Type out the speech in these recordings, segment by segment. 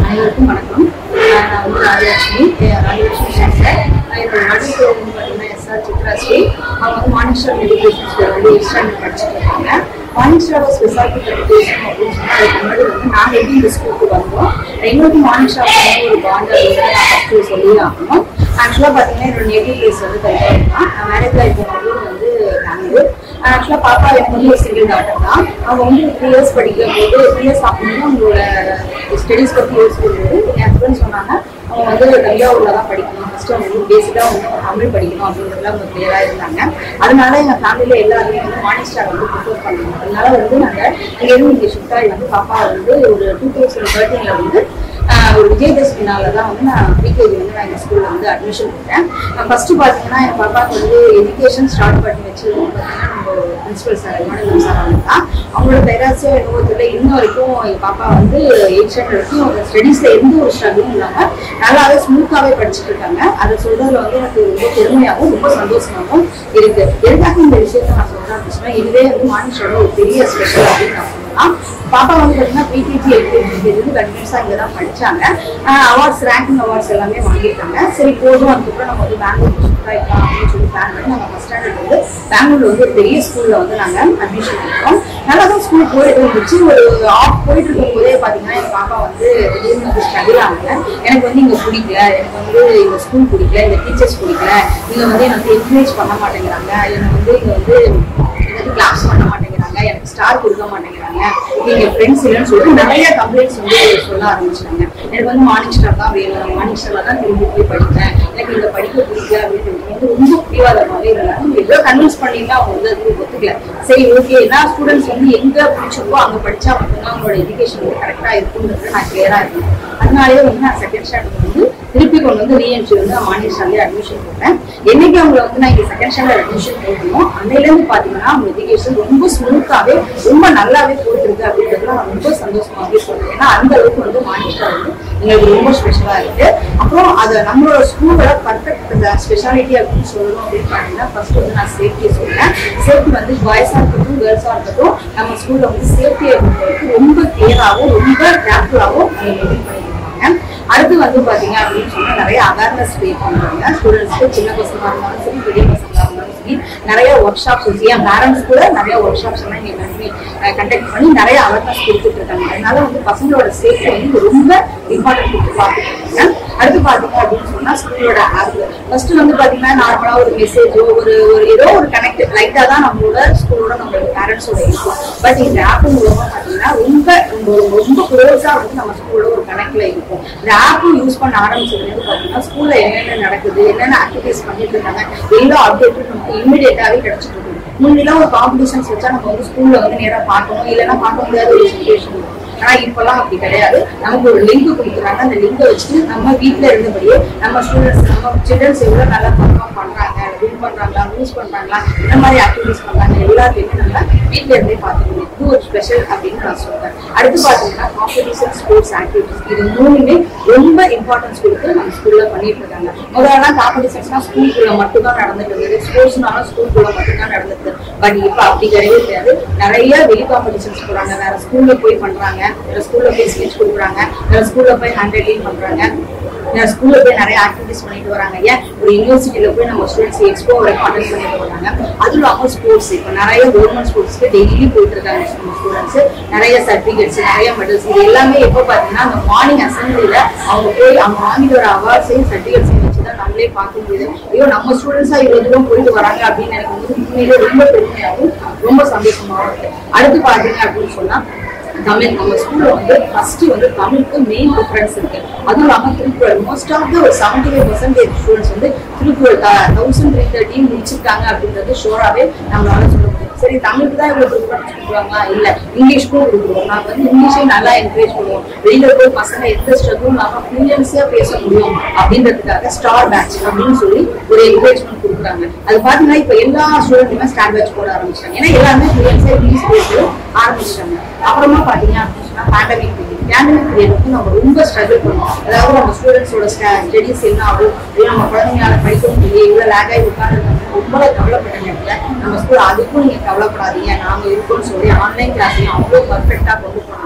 அனைவருக்கும் வணக்கம் ஆஹ் நான் வந்து ராஜலட்சுமி அஹ் ராஜலட்சுமி சங்கர் என்னோட நடுவில் வந்து பார்த்தீங்கன்னா எஸ்ஆர் சித்ராஸ்ரீ அவங்க வந்து மானிஸ்டர் எஜுகேஷன் ஸ்கூல் வந்து எக்ஸ்டாண்ட் படிச்சுட்டு இருக்காங்க மானிஸ்டரோட ஸ்பெஷாலிட்டி பற்றி பேசணும் அப்படின்னு சொன்னால் அதுக்கு முன்னாடி வந்து நாங்கள் எப்படி இந்த ஸ்கூலுக்கு வந்தோம் எங்களுக்கு மானிஸ்டர் வந்து ஒரு பாண்ட் அப்படின்னு நான் ஃபஸ்ட்டு சொல்லி ஆகணும் ஆக்சுவலாக பார்த்தீங்கன்னா என்னோட நேட்டிவ் பிளேஸ் வந்து கல்யாணம் தான் நான் மேரேஜ் ஆகி போன ஊர் வந்து பெங்களூர் ஆக்சுவலாக பாப்பா எனக்கு வந்து ஒரு சிங்கிள் டாக்டர் தான் அவங்க வந்து த்ரீ இயர்ஸ் படிக்கும் போது த்ரீ இயர்ஸ் ஆகும்போது அவங்களோட ஸ்டடீஸ் பற்றி யோசிக்கும்போது என் ஹஸ்பண்ட் சொன்னாங்க அவங்க வந்து தஞ்சாவூரில் தான் படிக்கணும் ஃபஸ்ட்டு அவங்க வந்து பேசிக்காக வந்து அவங்க தமிழ் படிக்கணும் அப்படின்றதுல அவங்க கிளியராக இருந்தாங்க அதனால எங்கள் ஃபேமிலியில் எல்லாருமே வந்து மார்னிங் ஸ்டார் வந்து ப்ரிஃபர் பண்ணுவோம் அதனால வந்து நாங்கள் இங்கேருந்து இங்கே ஷிஃப்ட் ஆகி வந்து பாப்பா வந்து ஒரு டூ தௌசண்ட் தேர்ட்டீனில் வந்து ஆஹ் ஒரு விஜயதசமினால தான் வந்து நான் ப்ரீகேஜி வந்து நான் எங்கள் ஸ்கூலில் வந்து அட்மிஷன் போட்டேன் நான் ஃபஸ்ட்டு பார்த்தீங்கன்னா என் பாப்பாவுக்கு வந்து எஜுகேஷன் ஸ்டார்ட் பண்ணி வச்சது வந்து பார்த்தீங்கன்னா நம்ம பிரின்சிபல் சார் மனோஜ் சார் அவங்க தான் அவங்களோட பேராசியோ என்னவோ தெரியல இன்ன வரைக்கும் என் பாப்பா வந்து எயிட் ஸ்டாண்டர்ட் வரைக்கும் அவங்க ஸ்டடீஸில் எந்த ஒரு ஸ்ட்ரகிளும் இல்லாமல் நல்லாவே ஸ்மூத்தாகவே படிச்சுட்டு இருக்காங்க அதை சொல்றதுல வந்து எனக்கு ரொம்ப பெருமையாகவும் ரொம்ப சந்தோஷமாகவும் இருக்கு எதுக்காக இந்த விஷயத்த நான் சொல்றேன் அப்படின்னு சொன்னா இதுவே வந்து மானிஷோட ஒரு பெரிய ஸ்பெஷல் அப்படின்னு நான் சொல்லலாம் பாப்பா வந்து பார்த்தீங்கன்னா பிடிஜி எல்கேஜி இருந்து கண்டினியூஸாக இங்கே தான் படிச்சாங்க அவார்ட்ஸ் ரேங்கிங் அவார்ட்ஸ் எல்லாமே வாங்கியிருக்காங்க சரி போதும் அதுக்கப்புறம் நம்ம வந்து பெங்களூர் ஷிஃப்ட் ஆகிக்கலாம் அப்படின்னு சொல்லி பிளான் பண்ணி நாங்கள் ஃபஸ்ட் ஸ்டாண்டர்ட் வந்து பெங்களூர்ல வந்து ஒரு பெரிய ஸ்கூலில் வந்து நாங்கள் அட்மிஷன் எடுத்தோம் நல்லா தான் ஸ்கூல் போயிட்டு இருந்துச்சு ஒரு ஆஃப் போயிட்டு இருக்கும் போதே பார்த்தீங்கன்னா எங்கள் பாப்பா வந்து திடீர்னு வந்து ஸ்ட்ரகிள் ஆகல எனக்கு வந்து இங்கே பிடிக்கல எனக்கு வந்து இந்த ஸ்கூல் பிடிக்கல இந்த டீச்சர்ஸ் பிடிக்கல இங்கே வந்து எனக்கு என்கரேஜ் பண்ண மாட்டேங்கிறாங்க எனக்கு வந்து இங்கே வந்து எனக்கு கிளாஸ் பண்ண மாட்டேங்கிறாங்க எனக்கு ஸ்டார் கொடுக்க மாட்டேங்கிறாங்க நீங்க ஃப்ரெண்ட்ஸ் இல்லைன்னு சொல்லிட்டு நிறைய கம்ப்ளைண்ட்ஸ் வந்து சொல்ல ஆரம்பிச்சிட்டாங்க எனக்கு வந்து மார்னிங் ஸ்டார் தான் வேணும் மார்னிங் ஸ்டார்ல தான் திரும்பி போய் படிப்பேன் எனக்கு இந்த படிக்க பிடிக்கல அப்படின்னு வந்து ரொம்ப பிடிவாதமாகவே இருந்தாங்க எவ்வளோ கன்வின்ஸ் பண்ணிங்கன்னா அவங்க வந்து அது ஒத்துக்கல சரி ஓகே ஏன்னா ஸ்டூடெண்ட்ஸ் வந்து எங்க பிடிச்சிருக்கோ அங்க படிச்சா மட்டும்தான் அவங்களோட எஜுகேஷன் வந்து கரெக்டா இருக்குன்றது நான் கிளியரா இருக்கேன் அதனாலேயே வந்து நான் செகண்ட் ஸ்டாண்டர்ட் வந்து திருப்பி கொண்டு வந்து ரீஎன்ட்ரி வந்து நான் மார்னிங் ஸ்டாண்டர்ட் அட்மிஷன் போட்டேன் என்னைக்கு அவங்களை வந்து நான் இங்க செகண்ட் ஸ்டாண்டர்ட் அட்மிஷன் போடணும் அன்னையில இருந்து பாத்தீங்கன்னா அவங்க எஜுகேஷன் ரொம்ப ஸ்மூத்தாவே ரொம்ப நல்லாவே போயிட்டு இருக்கு அப்படின்றதுல நான் ரொம்ப சந்தோஷமாவே சொல்றேன் ஏன்னா அந்த அளவுக்கு வந்து மார்னிங் ஸ்டார் வந்து எங்களுக்கு ரொம்ப ஸ்பெஷலா இருக்கு அப்புறம் அதை நம்மளோட ஸ்கூலோட பர்ஃபெக்ட் ஸ்பெஷாலிட்டி அப்படின்னு சொல்லணும் அப்படின்னு பாத்தீங்கன்னா ஃபர்ஸ்ட் வந்து நான் சேஃப்டியை சொல்றேன் சேஃப்டி வந்து பாய்ஸா இருக்கட்டும் கேர்ள்ஸா இருக்கட்டும் நம்ம ஸ்கூல்ல வந்து சேஃப்டியை பொறுத்தவரைக்கும் ரொம்ப கிளியராகவும் ரொம்ப கேர்ஃபுல்லாகவும் மெயின்டைன் பண்ணிட்டு இருக்காங்க அடுத்து வந்து பாத்தீங்க அப்படின்னு சொன்னா நிறைய அவேர்னஸ் கிரியேட் பண்றாங்க ஸ்டூடெண்ட்ஸ்க்கு சின்ன பசங்களா இருந்தாலும் சரி பெரிய பசங்களா இருந்தாலும் சரி நிறைய ஒர்க் ஷாப்ஸ் வச்சு என் பேரண்ட்ஸ் கூட நிறைய ஒர்க் ஷாப்ஸ் எல்லாம் இங்க எல்லாருமே கண்டக்ட் பண்ணி நிறைய அவேர்னஸ் கொடுத்துட்டு இருக்காங்க அதனால வந்து பசங்களோட சேஃப்டி வந்து ரொம்ப இம்பார்ட்டன்ட் கொடுத்து பார்த்துட்டு இருக்காங்க அடுத்து பாத்தீங்க அப்படின்னு சொன்னா ஸ்கூலோட ஆப் ஃபர்ஸ்ட் வந்து பாத்தீங்கன்னா நார்மலா ஒரு மெசேஜோ ஒரு ஒரு ஏதோ ஒரு கனெக்ட் லைட்டா தான் நம்மளோட ஸ்கூலோட நம்மளோட பேரண்ட்ஸோட இருக்கும் பட் இந்த ஆப் மூலமா பாத்தீங்கன்னா ரொம்ப ரொம்ப ரொம்ப க்ளோஸா வந்து நம்ம ஸ்கூலோட ஒரு கனெக்ட்ல இருக்கும் இந்த ஆப் யூஸ் பண்ண ஆரம்பிச்சது வந்து பாத்தீங்கன்னா ஸ்கூல்ல என்னென்ன நடக்குது என்னென்ன ஆக்டிவிட்டிஸ் பண்ணிட்டு இருக்காங்க எல்லா அப்டேட்டும் நமக்கு இமிடியேட்டாவே கிடைச்சிட்டு இருக்கு முன்னெல்லாம் ஒரு காம்படிஷன்ஸ் வச்சா நம்ம வந்து ஸ்கூல்ல வந்து நேரா பார்க்கணும் இல்லைன்னா பார்க்க முடியாத ஒரு சுச்சுவேஷன் இருக்கும் ஆனா இப்பெல்லாம் அப்படி கிடையாது நமக்கு ஒரு லிங்க் கொடுக்குறாங்க அந்த லிங்கை வச்சுட்டு நம்ம வீட்ல இருந்தபடியே நம்ம ஸ்டூடெண்ட்ஸ் நம்ம சில்ட்ரன்ஸ் எவ்வளவு நல்லா பர்ஃபார்ம் பண்றாங்க வின் பண்றாங்களா லூஸ் பண்றாங்களா இந்த மாதிரி ஆக்டிவிட்டிஸ் பண்றாங்க எல்லாத்தையுமே நம்ம வீட்ல இருந்தே பார்த்துக்கணும் இது ஒரு ஸ்பெஷல் அப்படின்னு நான் சொல்றேன் அடுத்து பாத்தீங்கன்னா காம்படிஷன் ஸ்போர்ட்ஸ் ஆக்டிவிட்டிஸ் இது மூணுமே ரொம்ப இம்பார்ட்டன்ஸ் கொடுத்து நம்ம ஸ்கூல்ல பண்ணிட்டு இருக்காங்க முதல்ல காம்படிஷன்ஸ்னா ஸ்கூலுக்குள்ள மட்டும் தான் நடந்துட்டு இருந்தது ஸ்போர்ட்ஸ்னாலும் ஸ்கூலுக்குள்ள மட்டும் தான் நடந்துட்டு பட் இப்ப அப்படி கிடையவே கிடையாது நிறைய வெளி காம்படிஷன்ஸ் போறாங்க வேற ஸ்கூல்ல போய் பண்றாங்க வேற ஸ்கூல்ல போய் ஸ்கெட்ச் கொடுக்குறாங்க வேற ஸ்கூல்ல போய் ஹேண்ட் ரைட்டிங் பண்றாங்க வேற ஸ்கூல்ல போய் நிறைய ஆக்டிவிட்டிஸ் பண்ணிட்டு வராங்க ஏன் ஒரு யூனிவர்சிட்டியில போய் நம்ம ஸ்டூடெண்ட்ஸ் எக்ஸ்போ வரைக்கும் அட்டன் பண்ணிட்டு வராங்க அதுவும் இல்லாம ஸ்போர்ட்ஸ் இப்போ நிறைய கவர்மெண்ட் ஸ்போர்ட்ஸ்க்கு டெய்லி போயிட்டு இருக்காங்க ஸ்டூடெண்ட்ஸ் நிறைய சர்டிபிகேட்ஸ் நிறைய மெடல்ஸ் இது எல்லாமே எப்போ பாத்தீங்கன்னா அந்த மார்னிங் அசம்பிளில அவங்க போய் அவங்க வாங்கிட்டு வர அவார்ட்ஸையும் சர்டிபிகேட்ஸையும் வச்சு தான் நம்மளே பார்க்க முடியுது ஐயோ நம்ம ஸ்டூடெண்ட்ஸா இவ்வளவு தூரம் போயிட்டு வராங்க அப்படின்னு எனக்கு வந்து உண்மையிலே ரொம்ப பெருமையாகவும் ரொம்ப சந்தோஷமாகவும் இருக்கு அடுத்து பாத்தீங்க அப்படின்னு சொன்னா தமிழ் நம்ம ஸ்கூல்ல வந்து ஃபர்ஸ்ட் வந்து தமிழுக்கு மெயின் ப்ரிஃபரன்ஸ் இருக்கு அதுவும் இல்லாம திருக்குறள் மோஸ்ட் ஆஃப் த ஒரு செவன்டி ஃபைவ் பர்சன்டேஜ் ஸ்டூடெண்ட்ஸ் வந்து திருக்குறள் தௌசண்ட் த்ரீ தேர்ட்டி முடிச்சிருக்காங்க அப்படின்றது ஷோராவே நம்மளால சொல்ல முடியும் சரி தமிழுக்கு தான் இவ்வளவு ப்ரிஃபரன்ஸ் கொடுக்குறாங்களா இல்ல இங்கிலீஷ்க்கும் கொடுக்குறோம் நாங்க வந்து இங்கிலீஷையும் நல்லா என்கரேஜ் பண்ணுவோம் வெளியில போய் பசங்க எந்த ஸ்ட்ரகிளும் இல்லாம ஃப்ளூயன்ஸியா பேச முடியும் அப்படின்றதுக்காக ஸ்டார் பேட்ச் அப்படின்னு சொல்லி ஒரு என்கரேஜ்மெண்ட் கொடுக்குறாங்க அது பாத்தீங்கன்னா இப்ப எல்லா ஸ்டூடெண்ட்டுமே ஸ்டார் பேட்ச் போட ஆரம்பிச்சாங்க ஏன்னா எல்லாருமே ஃப்ளூயன்ஸியா இங்கிலீஷ் பேச ஆரம்பிச்சிட்டாங்க அப்புறமா பாத்தீங்க அப்படின்னு சொன்னா பேண்டமிக் பீரியட் பேண்டமிக் பீரியட் வந்து நம்ம ரொம்ப ஸ்ட்ரகிள் பண்ணுவோம் அதாவது நம்ம ஸ்டூடெண்ட்ஸோட ஸ்டடிஸ் என்ன ஆகும் இல்லை நம்ம குழந்தைங்களால படிக்க முடியல இவ்வளவு லேக் ஆகி உட்காந்து ரொம்ப கவலைப்பட்ட நேரத்துல நம்ம ஸ்கூல் அதுக்கும் நீங்க கவலைப்படாதீங்க நாங்க இருக்கோம்னு சொல்லி ஆன்லைன் கிளாஸையும் அவ்வளோ பர்ஃபெக்டா கொண்டு போனாங்க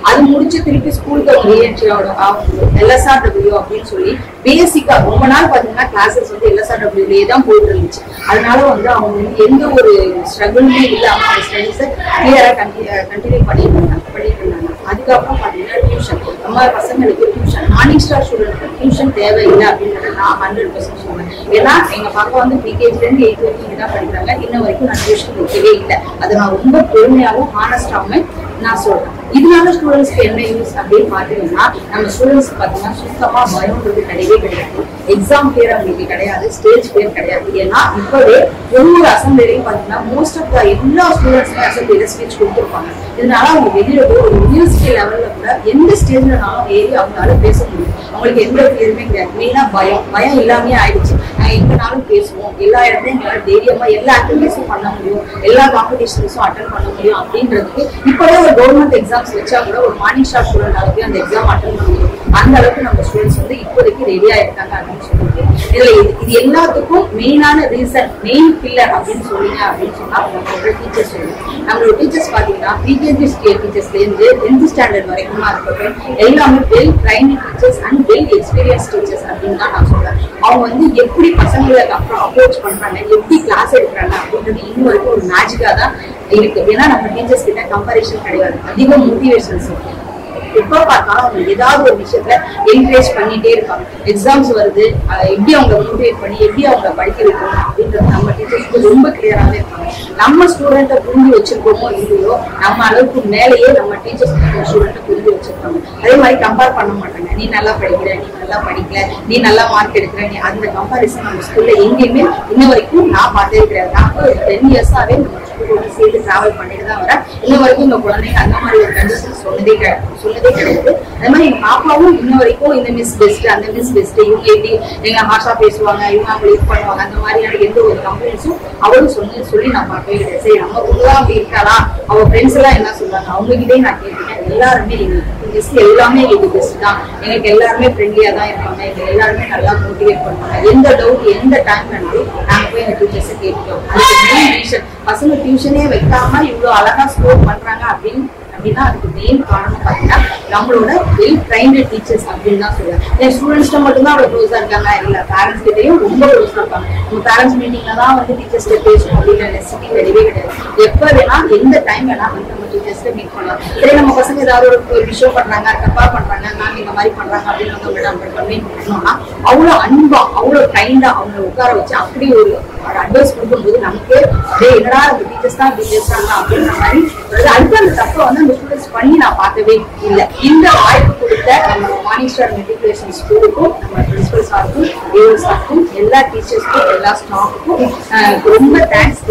அது முடிச்சு திருப்பி ஸ்கூலுக்கு அவங்க ரீஎன்ட்ரி ஆகணும் எல்எஸ்ஆர்டபிள்யூ அப்படின்னு சொல்லி பேசிக்கா ரொம்ப நாள் பாத்தீங்கன்னா கிளாஸஸ் வந்து எல்எஸ்ஆர்டபிள்யூலயே தான் போயிட்டு இருந்துச்சு அதனால வந்து அவங்க வந்து எந்த ஒரு ஸ்ட்ரகிளுமே இல்லாம அவங்க ஸ்டடிஸை கிளியரா கண்டினியூ பண்ணிட்டு இருந்தாங்க பண்ணிட்டு இருந்தாங்க அதுக்கப்புறம் பாத்தீங்கன்னா டியூஷன் நம்ம பசங்களுக்கு டியூஷன் மார்னிங் ஸ்டார் ஸ்டூடெண்ட்க்கு டியூஷன் தேவையில்லை அப்படின்றத நான் ஹண்ட்ரட் பர்சன்ட் சொல்றேன் ஏன்னா எங்க பாப்பா வந்து பிகேஜில இருந்து எயிட் வரைக்கும் இங்க தான் படிக்கிறாங்க இன்ன வரைக்கும் நான் டியூஷன் வைக்கவே இல்லை அதை நான் ரொம்ப பெருமையாகவும் ஹானஸ்டாகவும் நான் சொல்றேன் இதனால ஸ்டூடெண்ட்ஸ்க்கு என்ன யூஸ் அப்படின்னு பாத்தீங்கன்னா நம்ம ஸ்டூடெண்ட்ஸ் பாத்தீங்கன்னா சுத்தமா பயம்ன்றது கிடையவே கிடையாது எக்ஸாம் பேர் அவங்களுக்கு கிடையாது ஸ்டேஜ் பேர் கிடையாது ஏன்னா இப்பவே ஒவ்வொரு அசம்பிளிலையும் பாத்தீங்கன்னா மோஸ்ட் ஆஃப் த எல்லா ஸ்டூடெண்ட்ஸுமே அசம்பிளியில ஸ்பீச் கொடுத்துருப்பாங்க இதனால அவங்க வெளியில போய் ஒரு யூனிவர்சிட்டி லெவல்ல கூட எந்த ஸ்டேஜ்லனாலும் ஏறி அவங்களால பேச முடியும் அவங்களுக்கு எந்த பேருமே கிடையாது மெயினா பயம் பயம் இல்லாமே ஆயிடுச்சு நாங்க எங்கனாலும் பேசுவோம் எல்லா இடத்துலயும் எங்களால தைரியமா எல்லா ஆக்டிவிட்டிஸும் பண்ண முடியும் எல்லா காம்படிஷன்ஸும் அட்டன் பண்ண முடியும் அப்படின்றதுக்கு இப்பவே ஒரு கவர்மெண்ட் எக்ஸாம்ஸ் வச்சா கூட ஒரு மார்னிங் ஸ்டார் ஸ்டூடெண்ட் அளவுக்கு அந்த எக்ஸாம் அட்டன் பண்ண முடியும் அந்த அளவுக்கு நம்ம ஸ்டூடெண்ட்ஸ் வந்து இப்போதைக்கு ரெடியா இருக்காங்க அப்படின்னு சொல்லிட்டு இதுல இது இது எல்லாத்துக்கும் மெயினான ரீசன் மெயின் பில்லர் அப்படின்னு சொன்னீங்க அப்படின்னு சொன்னா நம்மளோட டீச்சர்ஸ் நம்மளோட டீச்சர்ஸ் பாத்தீங்கன்னா பிகேஜி டீச்சர்ஸ்ல இருந்து டென்த் ஸ்டாண்டர்ட் வரைக்குமா இருக்கட்டும் எல்லாமே well training teachers and well experience teachers அப்படின்னு தான் நான் சொல்றேன் அவங்க வந்து எப்படி பசங்களை அப்புறம் அப்ரோச் பண்றாங்க எப்படி கிளாஸ் எடுக்கிறாங்க அப்படின்றது இன்னும் வரைக்கும் ஒரு மேஜிக்கா தான் இருக்கு ஏன்னா நம்ம டீச்சர்ஸ் கிட்ட கம்பேரிஷன் கிடையாது அதிக மோட்டிவேஷன்ஸ் எப்ப பார்த்தாலும் அவங்க ஏதாவது ஒரு விஷயத்துல என்கரேஜ் பண்ணிட்டே இருப்பாங்க எக்ஸாம்ஸ் வருது அஹ் எப்படி அவங்க மோட்டிவேட் பண்ணி எப்படி அவங்க படிக்க வைக்கணும் அப்படின்றது நம்ம டீச்சர்ஸ்க்கு ரொம்ப கிளியராகவே இருப்பாங்க நம்ம ஸ்டூடெண்ட்டை புரிஞ்சு வச்சிருக்கோமோ இல்லையோ நம்ம அளவுக்கு மேலேயே நம்ம டீச்சர்ஸ் ஸ்டூடெண்ட்டை புரிஞ்சு வச்சிருக்காங்க அதே மாதிரி கம்பேர் பண்ண மாட்டாங்க நீ நல்லா படிக்கிற நீ நல்லா படிக்கல நீ நல்லா மார்க் எடுக்கிற நீ அந்த கம்பாரிசன் நம்ம ஸ்கூல்ல எங்கேயுமே இன்ன வரைக்கும் நான் பார்த்தே கிடையாது நான் ஒரு டென் இயர்ஸாவே நம்ம ஸ்கூலோட சேர்ந்து டிராவல் பண்ணிட்டு தான் வரேன் இன்ன வரைக்கும் இந்த குழந்தைங்க அந்த மாதிரி ஒரு கண்டிஷன் சொன்னதே கிடையாது சொன்னதே கிடையாது அதே மாதிரி எங்க பாப்பாவும் இன்ன வரைக்கும் இந்த மிஸ் பெஸ்ட் அந்த மிஸ் பெஸ்ட் இவங்க எப்படி எங்க ஹார்ஷா பேசுவாங்க இவங்க அவங்க இது பண்ணுவாங்க அந்த மாதிரியான எந்த ஒரு கம்ப்ளைண்ட்ஸும் அவரும் சொன்ன சொல்லி நான் பார்க்கவே கிடையாது சரி நம்ம பொண்ணுதான் அப்படி இருக்காளா அவ ஃப்ரெண்ட்ஸ் எல்லாம் என்ன சொல்றாங்க அவங்க கிட்டே நான் கேட்டேன் எல்லாருமே எங்களுக்கு பெஸ்ட் எல்லாமே எங்களுக்கு பெஸ்ட் தான் எங்களுக்கு எல்லாருமே ஃப்ரெண்ட்லியா தான் இருப்பாங்க எங்க எல்லாருமே நல்லா மோட்டிவேட் பண்ணுவாங்க எந்த டவுட் எந்த டைம் வேணாலும் நாங்க போய் எங்க டீச்சர்ஸை கேட்டுக்கோம் அதுக்கு மெயின் ரீசன் பசங்க டியூஷனே வைக்காம இவ்வளவு அழகா ஸ்கோர் பண்றாங்க அப்படின்னு அப்படின்னா அதுக்கு மெயின் காரணம் பார்த்தீங்கன்னா நம்மளோட வெல் ட்ரைன்டு டீச்சர்ஸ் அப்படின்னு தான் சொல்லுவேன் என் ஸ்டூடெண்ட்ஸ்ட்ட மட்டும்தான் அவ்வளோ க்ளோஸாக இருக்காங்க இல்லை பேரண்ட்ஸ் கிட்டேயும் ரொம்ப க்ளோஸாக இருப்பாங்க நம்ம பேரண்ட்ஸ் மீட்டிங்ல தான் வந்து டீச்சர்ஸ்ட்ட பேசணும் அப்படின்ற நெசிட்டி கிடையவே கிடையாது எப்போ வேணா எந்த டைம் வேணா வந்து நம்ம டீச்சர்ஸ்ட்ட மீட் பண்ணலாம் சரி நம்ம பசங்க ஏதாவது ஒரு ஒரு விஷயம் பண்றாங்க தப்பா பண்றாங்க மேம் இந்த மாதிரி பண்றாங்க அப்படின்னு வந்து உங்கள்ட்ட நம்ம கன்வெயின் பண்ணோம்னா அவ்வளோ அன்பா அவ்வளோ கைண்டா அவங்களை உட்கார வச்சு அப்படி ஒரு அட்வைஸ் கொடுக்கும்போது நமக்கு டேய் என்னடா இந்த டீச்சர்ஸ் தான் இப்படி பேசுறாங்க அப்படின்ற மாதிரி அதாவது அடுத்த அந்த தப்பை வந்து அந்த ஸ்டூடெண்ட்ஸ் பண்ணி நான் பார்க்கவே இல்லை இந்த வாய்ப்பு கொடுத்த நம்ம மார்னிங் ஸ்டார் மெட்ரிகுலேஷன் ஸ்கூலுக்கும் நம்ம பிரின்சிபல் சாருக்கும் ஏஓ சாருக்கும் எல்லா டீச்சர்ஸ்க்கும் எல்லா ஸ்டாஃபுக்கும் ரொம்ப தேங்க்ஸ்